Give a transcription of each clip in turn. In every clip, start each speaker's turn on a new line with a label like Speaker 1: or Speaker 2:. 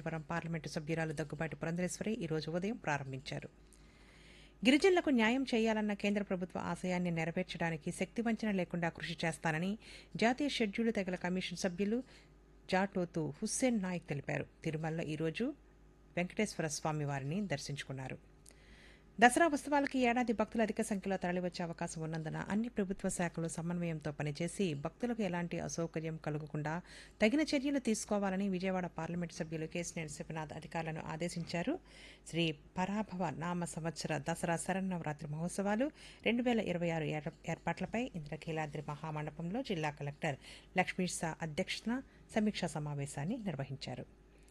Speaker 1: Ramachandrapuram parliament సభ్యురాలు దగ్గుబాటి పురంధరేశ్వరి ఈరోజు ఉదయం ప్రారంభించారు గిరిజనులకు న్యాయం చేయాలన్న కేంద్ర ప్రభుత్వ ఆశయాన్ని నెరవేర్చడానికి శక్తివంచన లేకుండా కృషి చేస్తానని జాతీయ షెడ్యూల్ తెగల కమిషన్ సభ్యులు జాటోతు హుస్సేన్ నాయక్ తెలిపారు తిరుమలలో ఈరోజు వెంకటేశ్వర స్వామి వారిని దర్శించుకున్నారు దసరా ఉత్సవాలకి ఏడాది భక్తులు అధిక సంఖ్యలో తరలివచ్చే అవకాశం ఉన్నందున అన్ని ప్రభుత్వ శాఖలు సమన్వయంతో పనిచేసి భక్తులకు ఎలాంటి అసౌకర్యం కలగకుండా తగిన చర్యలు తీసుకోవాలని విజయవాడ పార్లమెంటు సభ్యులు కేసినేని శివనాథ్ అధికారులను ఆదేశించారు శ్రీ పరాభవ నామ సంవత్సర దసరా శరన్నవరాత్రి మహోత్సవాలు రెండు వేల ఇరవై ఆరు ఏర్పాట్లపై ఇంద్రకీలాద్రి మహామండపంలో జిల్లా కలెక్టర్ లక్ష్మీషా అధ్యక్షతన సమీక్షా సమావేశాన్ని నిర్వహించారు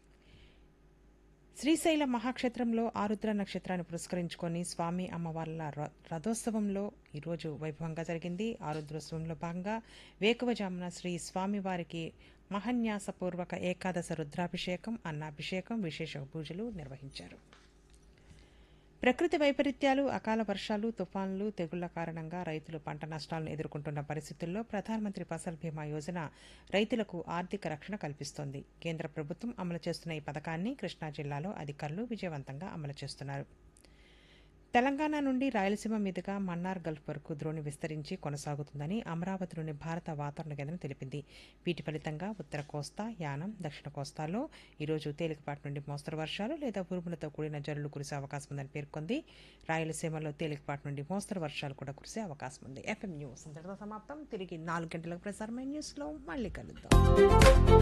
Speaker 1: శ్రీశైల మహాక్షేత్రంలో ఆరుద్ర నక్షత్రాన్ని పురస్కరించుకొని స్వామి అమ్మవార్ల ర- రథోత్సవంలో ఈరోజు వైభవంగా జరిగింది ఆరుద్రోత్సవంలో భాగంగా వేకువజామున శ్రీ స్వామివారికి మహన్యాసపూర్వక ఏకాదశ రుద్రాభిషేకం అన్నాభిషేకం విశేష పూజలు నిర్వహించారు ప్రకృతి వైపరీత్యాలు అకాల వర్షాలు తుఫాన్లు తెగుళ్ల కారణంగా రైతులు పంట నష్టాలను ఎదుర్కొంటున్న పరిస్థితుల్లో ప్రధానమంత్రి ఫసల్ బీమా యోజన రైతులకు ఆర్థిక రక్షణ కల్పిస్తోంది కేంద్ర ప్రభుత్వం అమలు చేస్తున్న ఈ పథకాన్ని కృష్ణా జిల్లాలో అధికారులు విజయవంతంగా అమలు చేస్తున్నారు తెలంగాణ నుండి రాయలసీమ మీదుగా మన్నార్ గల్ఫ్ వరకు ద్రోణి విస్తరించి కొనసాగుతుందని అమరావతిలోని భారత వాతావరణ కేంద్రం తెలిపింది వీటి ఫలితంగా ఉత్తర కోస్తా యానం దక్షిణ కోస్తాలో ఈరోజు తేలికపాటి నుండి మోస్తరు వర్షాలు లేదా ఉరుములతో కూడిన జల్లులు కురిసే అవకాశం ఉందని పేర్కొంది రాయలసీమలో తేలికపాటి నుండి మోస్తరు వర్షాలు కూడా కురిసే అవకాశం ఉంది ఎఫ్ఎం న్యూస్ ఇంతటితో సమాప్తం తిరిగి నాలుగు గంటలకు ప్రసారమైన న్యూస్లో మళ్ళీ కలుద్దాం